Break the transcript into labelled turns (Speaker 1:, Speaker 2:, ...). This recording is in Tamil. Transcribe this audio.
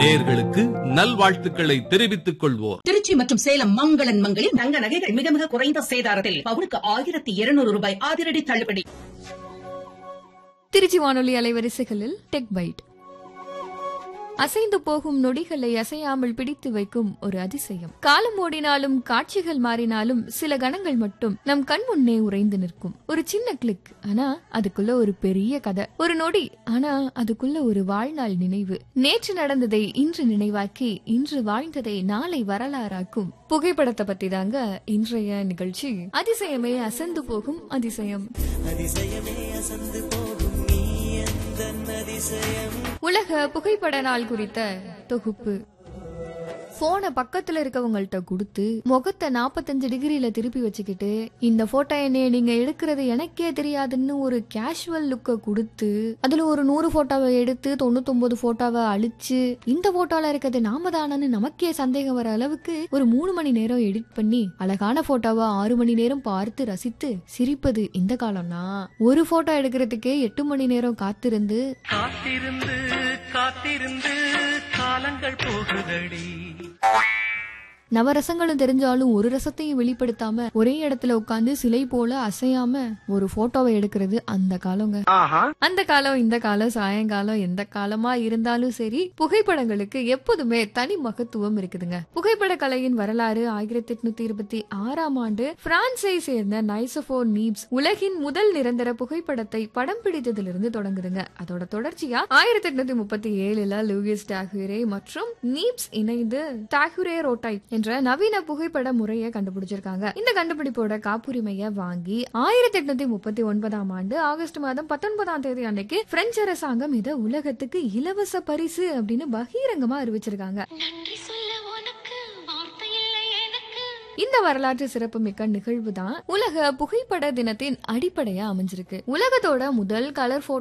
Speaker 1: நேர்களுக்கு நல்வாழ்த்துக்களை தெரிவித்துக் கொள்வோர்
Speaker 2: திருச்சி மற்றும் சேலம் மங்களன் மங்களில் தங்க நகைகள் மிக மிக குறைந்த சேதாரத்தில் பவுனுக்கு ஆயிரத்தி இருநூறு ரூபாய் அதிரடி தள்ளுபடி
Speaker 3: திருச்சி வானொலி அலைவரிசைகளில் டெக் பைட் அசைந்து போகும் நொடிகளை அசையாமல் பிடித்து வைக்கும் ஒரு அதிசயம் காலம் ஓடினாலும் காட்சிகள் மாறினாலும் சில கணங்கள் மட்டும் நம் கண் முன்னே உறைந்து நிற்கும் ஒரு சின்ன கிளிக் ஆனா அதுக்குள்ள ஒரு பெரிய கதை ஒரு நொடி ஆனா அதுக்குள்ள ஒரு வாழ்நாள் நினைவு நேற்று நடந்ததை இன்று நினைவாக்கி இன்று வாழ்ந்ததை நாளை வரலாறாக்கும் புகைப்படத்தை பத்தி தாங்க இன்றைய நிகழ்ச்சி அதிசயமே அசந்து போகும் அதிசயம் உலக புகைப்பட நாள் குறித்த தொகுப்பு போனை பக்கத்துல இருக்கவங்கள்ட்ட கொடுத்து முகத்தை நாப்பத்தஞ்சு டிகிரில திருப்பி வச்சுக்கிட்டு இந்த போட்டோ என்னைய நீங்க எடுக்கிறது எனக்கே தெரியாதுன்னு ஒரு கேஷுவல் லுக்க கொடுத்து அதுல ஒரு நூறு போட்டோவை எடுத்து தொண்ணூத்தொன்பது போட்டோவை அழிச்சு இந்த போட்டோல இருக்கிறது நாம தானன்னு நமக்கே சந்தேகம் வர அளவுக்கு ஒரு மூணு மணி நேரம் எடிட் பண்ணி அழகான போட்டோவை ஆறு மணி நேரம் பார்த்து ரசித்து சிரிப்பது இந்த காலம்னா ஒரு போட்டோ எடுக்கிறதுக்கே எட்டு மணி நேரம் காத்திருந்து
Speaker 4: காத்திருந்து காத்திருந்து காலங்கள் போகுதடி
Speaker 3: நவரசங்களும் தெரிஞ்சாலும் ஒரு ரசத்தையும் வெளிப்படுத்தாம ஒரே இடத்துல உட்கார்ந்து சிலை போல அசையாம ஒரு போட்டோவை எடுக்கிறது அந்த காலங்க அந்த காலம் இந்த காலம் சாயங்காலம் எந்த காலமா இருந்தாலும் சரி புகைப்படங்களுக்கு எப்போதுமே தனி மகத்துவம் இருக்குதுங்க புகைப்பட கலையின் வரலாறு ஆயிரத்தி எட்நூத்தி இருபத்தி ஆறாம் ஆண்டு பிரான்சை சேர்ந்த நைசபோ நீப்ஸ் உலகின் முதல் நிரந்தர புகைப்படத்தை படம் பிடித்ததிலிருந்து தொடங்குதுங்க அதோட தொடர்ச்சியா ஆயிரத்தி எட்நூத்தி முப்பத்தி ஏழுல லூயிஸ் டாகுரே மற்றும் நீப்ஸ் இணைந்து டாகுரே ரோட்டாய் என்ற நவீன புகைப்பட முறையை கண்டுபிடிச்சிருக்காங்க இந்த கண்டுபிடிப்போட காப்புரிமையை வாங்கி ஆயிரத்தி எட்நூத்தி முப்பத்தி ஒன்பதாம் ஆண்டு ஆகஸ்ட் மாதம் பத்தொன்பதாம் தேதி அன்னைக்கு பிரெஞ்சு அரசாங்கம் இதை உலகத்துக்கு இலவச பரிசு அப்படின்னு பகிரங்கமா அறிவிச்சிருக்காங்க
Speaker 5: நன்றி சொல்ல உனக்கு வார்த்தை இல்லை எனக்கு
Speaker 3: இந்த வரலாற்று சிறப்புமிக்க நிகழ்வு தான் உலக புகைப்பட தினத்தின் அடிப்படையா அமைஞ்சிருக்கு உலகத்தோட முதல் கலர் போட்டோ